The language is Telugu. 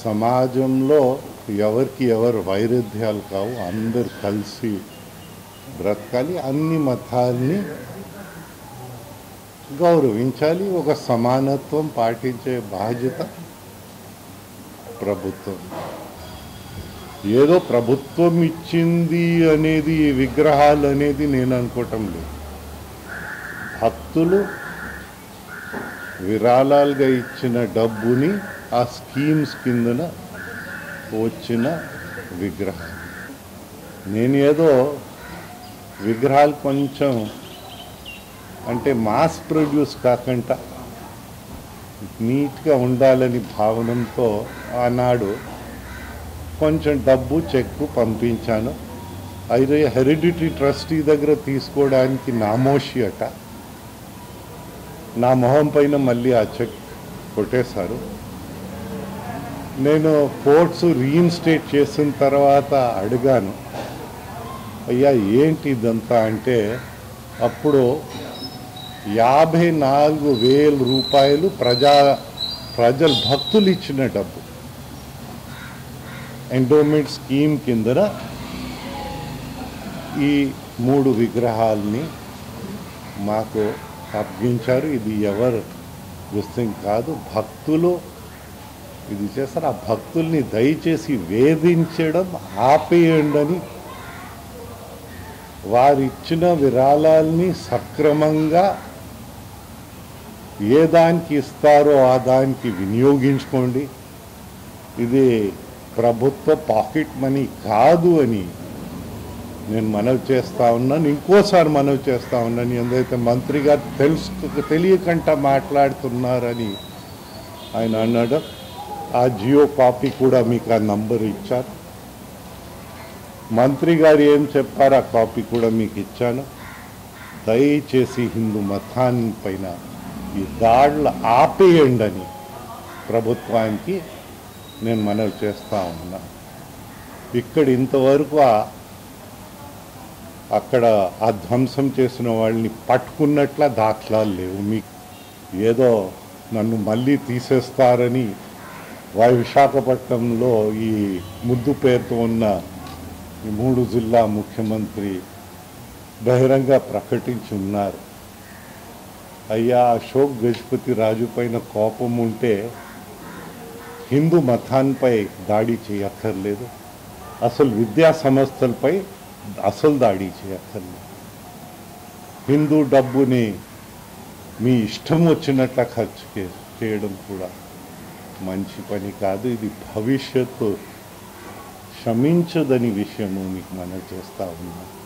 సమాజంలో ఎవరికి ఎవరు వైరుధ్యాలు కావు అందరు కలిసి బ్రతకాలి అన్ని మతాల్ని గౌరవించాలి ఒక సమానత్వం పాటించే బాధ్యత ప్రభుత్వం ఏదో ప్రభుత్వం ఇచ్చింది అనేది ఈ విగ్రహాలు అనేది నేను అనుకోవటం లేదు భక్తులు విరాళాలుగా ఇచ్చిన డబ్బుని ఆ స్కీమ్స్ కిందన వచ్చిన విగ్రహం నేను ఏదో విగ్రహాలు కొంచెం అంటే మాస్ ప్రొడ్యూస్ కాకుండా నీట్గా ఉండాలని భావనంతో ఆనాడు కొంచెం డబ్బు చెక్కు పంపించాను అయితే హెరిడిటరీ ట్రస్టీ దగ్గర తీసుకోవడానికి నామోషి అట నా మొహం పైన మళ్ళీ ఆ చెక్ కొట్టేశారు నేను కోర్ట్స్ రీఇన్స్టేట్ చేసిన తర్వాత అడిగాను అయ్యా ఏంటి ఇదంతా అంటే అప్పుడు యాభై నాలుగు వేల రూపాయలు ప్రజా ప్రజల భక్తులు ఇచ్చిన డబ్బు ఎండోమెంట్ స్కీమ్ కిందన ఈ మూడు విగ్రహాల్ని మాకు అప్పగించారు ఇది ఎవరు విషయం కాదు భక్తులు ఇది చేస్తారు ఆ భక్తుల్ని దయచేసి వేధించడం ఆపేయండి అని వారిచ్చిన విరాళాల్ని సక్రమంగా ఏ దానికి ఇస్తారో ఆ దానికి వినియోగించుకోండి ఇది ప్రభుత్వ పాకెట్ మనీ కాదు అని నేను మనవి చేస్తా ఉన్నాను ఇంకోసారి మనవి చేస్తా ఉన్నాను ఎందుకైతే మంత్రి గారు తెలుసు తెలియకుండా మాట్లాడుతున్నారని ఆయన అన్నాడు ఆ జియో కాపీ కూడా మీకు ఆ నంబర్ ఇచ్చారు మంత్రి గారు ఏం చెప్పారు ఆ కాపీ కూడా మీకు ఇచ్చాను దయచేసి హిందూ మతాన్ని పైన ఈ దాడులు ఆపేయండి అని ప్రభుత్వానికి నేను మనవి చేస్తా ఉన్నా ఇక్కడ ఇంతవరకు ఆ- అక్కడ ఆ ధ్వంసం చేసిన వాళ్ళని పట్టుకున్నట్ల దాఖలాలు లేవు మీకు ఏదో నన్ను మళ్ళీ తీసేస్తారని వా విశాఖపట్నంలో ఈ ముద్దు పేరుతో ఉన్న ఈ మూడు జిల్లా ముఖ్యమంత్రి బహిరంగ ప్రకటించి ఉన్నారు అయ్యా అశోక్ గజపతి రాజు పైన కోపం ఉంటే హిందూ మతాన్పై దాడి చేయక్కర్లేదు అసలు విద్యా సంస్థలపై అసలు దాడి చేయక్కర్లేదు హిందూ డబ్బుని మీ ఇష్టం వచ్చినట్ల ఖర్చు చే- చేయడం కూడా మంచి పని కాదు ఇది భవిష్యత్తు క్షమించదని విషయము మీకు మనం చేస్తా ఉన్నాం